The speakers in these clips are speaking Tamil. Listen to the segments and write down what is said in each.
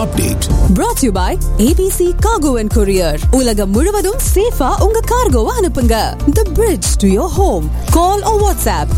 update. brought to you by ABC Cargo and Courier. உலகம் முழுவதும் சேஃபா உங்க கார்கோவை அனுப்புங்க. The bridge to your home. Call or WhatsApp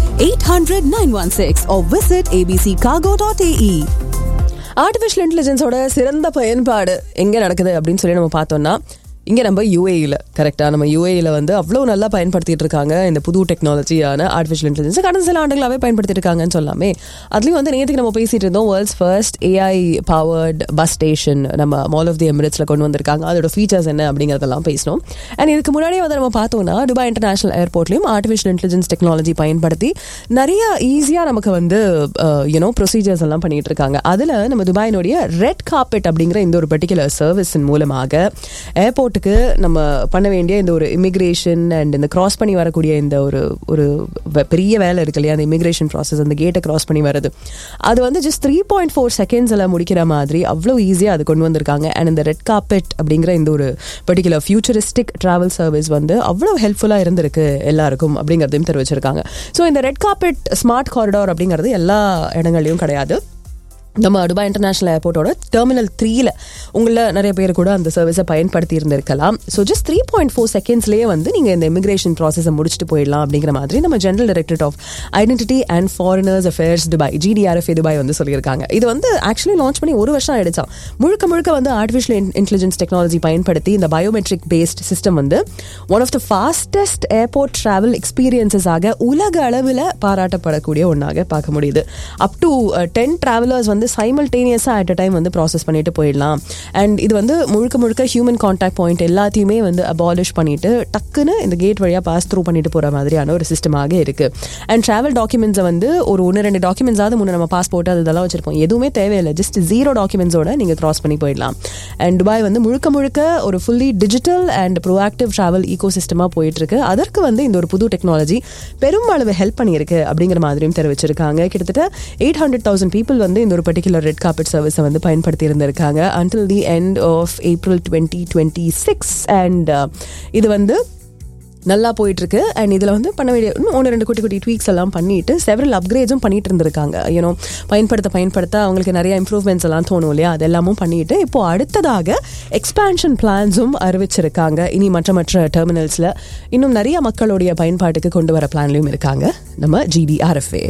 800-916 or visit abccargo.ae. Artificial இன்டெலிஜென்ஸோட சிறந்த பயன்பாடு எங்க நடக்குது அப்படின்னு சொல்லி நம்ம பார்த்தோம்னா இங்க நம்ம யூஏஇல கரெக்டா நம்ம யூஏஇல வந்து அவ்வளவு நல்லா பயன்படுத்திட்டு இருக்காங்க இந்த புது டெக்னாலஜியான ஆர்டிஃபிஷியல் இன்டெலிஜென்ஸ் கடந்த சில ஆண்டுகளாவே பயன்படுத்திட்டு இருக்காங்கன்னு சொல்லாமே அதுலயும் வந்து நேற்றுக்கு நம்ம பேசிட்டு இருந்தோம் world's first AI powered bus station நம்ம மால் ஆஃப் தி எமிரேட்ஸ்ல கொண்டு வந்திருக்காங்க அதோட ஃபீச்சர்ஸ் என்ன அப்படிங்கறதெல்லாம் பேசணும் அண்ட் இதுக்கு முன்னாடியே வந்து நம்ம பார்த்தோம்னா துபாய் இன்டர்நேஷனல் ஏர்போர்ட்லயும் ஆர்டிஃபிஷியல் இன்டெலிஜென்ஸ் டெக்னாலஜி பயன்படுத்தி நிறைய ஈஸியா நமக்கு வந்து யூனோ ப்ரொசீஜர்ஸ் எல்லாம் பண்ணிட்டு இருக்காங்க அதுல நம்ம துபாயினுடைய ரெட் கார்பெட் அப்படிங்கிற இந்த ஒரு பர்டிகுலர் சர்வீஸின் மூலமாக ஏர்போர்ட்டுக்கு நம்ம பண்ண வேண்டிய இந்த ஒரு இமிகிரேஷன் அண்ட் இந்த கிராஸ் பண்ணி வரக்கூடிய இந்த ஒரு ஒரு வ- பெரிய வேலை இருக்கு இல்லையா அந்த இமிகிரேஷன் ப்ராசஸ் அந்த கேட்டை கிராஸ் பண்ணி வருது அது வந்து ஜஸ்ட் த்ரீ பாயிண்ட் ஃபோர் செகண்ட்ஸில் முடிக்கிற மாதிரி அவ்வளோ ஈஸியாக அது கொண்டு வந்திருக்காங்க அண்ட் இந்த ரெட் கார்பெட் அப்படிங்கிற இந்த ஒரு பர்டிகுலர் ஃபியூச்சரிஸ்டிக் டிராவல் சர்வீஸ் வந்து அவ்வளோ ஹெல்ப்ஃபுல்லாக இருந்திருக்கு எல்லாருக்கும் அப்படிங்கிறதையும் தெரிவிச்சிருக்காங்க ஸோ இந்த ரெட் கார்பெட் ஸ்மார்ட் காரிடார் அப்படிங்கிறது எல்லா இடங்கள்லையும் கிடையாது நம்ம துபாய் இன்டர்நேஷனல் ஏர்போர்ட்டோட டெர்மினல் த்ரீல உங்களில் நிறைய பேர் கூட அந்த சர்வீஸை பயன்படுத்தி இருந்திருக்கலாம் so just three point four செகண்ட்ஸ்லேயே வந்து நீங்கள் இந்த இமிகிரேஷன் ப்ராசஸை முடிச்சுட்டு போயிடலாம் அப்படிங்கிற மாதிரி நம்ம general directorate of identity and foreigners affairs Dubai GDRF Dubai வந்து சொல்லியிருக்காங்க இது வந்து ஆக்சுவலி லான்ச் பண்ணி ஒரு வருஷம் ஆயிடுச்சாம் முழுக்க முழுக்க வந்து ஆர்டிஃபிஷியல் இன்டெலிஜென்ஸ் டெக்னாலஜி பயன்படுத்தி இந்த பயோமெட்ரிக் பேஸ்ட் சிஸ்டம் வந்து one of the fastest airport travel எக்ஸ்பீரியன்சஸாக உலக அளவில் பாராட்டப்படக்கூடிய ஒன்றாக பார்க்க முடியுது அப் டு டென் டிராவலர்ஸ் வந்து சைமல்டேனியஸாக அட் அ டைம் வந்து ப்ராசஸ் பண்ணிட்டு போயிடலாம் அண்ட் இது வந்து முழுக்க முழுக்க ஹியூமன் கான்டாக்ட் பாயிண்ட் எல்லாத்தையுமே வந்து அபாலிஷ் பண்ணிட்டு டக்குன்னு இந்த கேட் வழியாக பாஸ் த்ரூ பண்ணிட்டு போகிற மாதிரியான ஒரு சிஸ்டமாக இருக்கு அண்ட் ட்ராவல் டாக்குமெண்ட்ஸை வந்து ஒரு ஒன்று ரெண்டு டாக்குமெண்ட்ஸாவது முன்னே நம்ம பாஸ்போர்ட் அது இதெல்லாம் வச்சிருப்போம் எதுவுமே தேவையில்லை ஜஸ்ட் ஜீரோ டாக்குமெண்ட்ஸோட நீங்கள் கிராஸ் பண்ணி போயிடலாம் அண்ட் துபாய் வந்து முழுக்க முழுக்க ஒரு fully digital and proactive travel ஈகோ சிஸ்டமாக போயிட்டு இருக்கு அதற்கு வந்து இந்த ஒரு புது டெக்னாலஜி பெருமளவு ஹெல்ப் பண்ணியிருக்கு அப்படிங்கிற மாதிரியும் தெரிவிச்சிருக்காங்க கிட்டத்தட்ட எயிட் ஹண்ட்ரட் தௌசண்ட் பீப்புள் வந்து இந்த ஒரு பர்டிகுலர் ரெட் கார்பெட் சர்வீஸை வந்து பயன்படுத்தி இருந்திருக்காங்க until the end of April twenty twenty six and இது வந்து நல்லா போயிட்டு இருக்கு அண்ட் இதில் வந்து பண்ண வேண்டிய இன்னும் ஒன்று ரெண்டு குட்டி குட்டி ட்வீக்ஸ் எல்லாம் பண்ணிட்டு செவரல் அப்கிரேட்ஸும் பண்ணிட்டு இருந்திருக்காங்க யூனோ பயன்படுத்த பயன்படுத்த அவங்களுக்கு நிறைய இம்ப்ரூவ்மெண்ட்ஸ் எல்லாம் தோணும் இல்லையா அதெல்லாமும் பண்ணிட்டு இப்போ அடுத்ததாக எக்ஸ்பான்ஷன் பிளான்ஸும் அறிவிச்சிருக்காங்க இனி மற்ற மற்ற டெர்மினல்ஸில் இன்னும் நிறைய மக்களுடைய பயன்பாட்டுக்கு கொண்டு வர பிளான்லையும் இருக்காங்க நம்ம GDRFA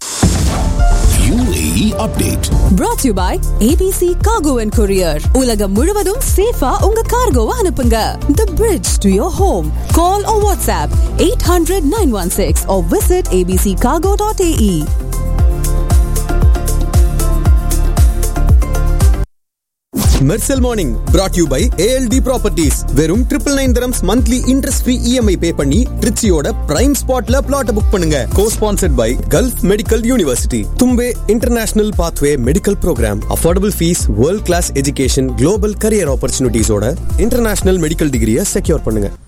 UAE update. brought to you by ABC Cargo and Courier. உலகம் முழுவதும் சேஃபா உங்க கார்கோவை அனுப்புங்க. The bridge to your home. Call or WhatsApp 800-916 or visit abccargo.ae. மெர்சல் morning brought you by ALT properties வெறும் triple nine terms monthly interest free EMI pay பண்ணி ட்ரிச்சியோட பிரைம் ஸ்பாட்ல பிளாட் புக் பண்ணுங்க co sponsored by gulf medical university Thumbay international pathway medical program affordable fees world class education global career ஆப்பர்ச்சுனிட்டிஸோட இன்டர்நேஷனல் மெடிக்கல் டிகிரியை செக்யூர் பண்ணுங்க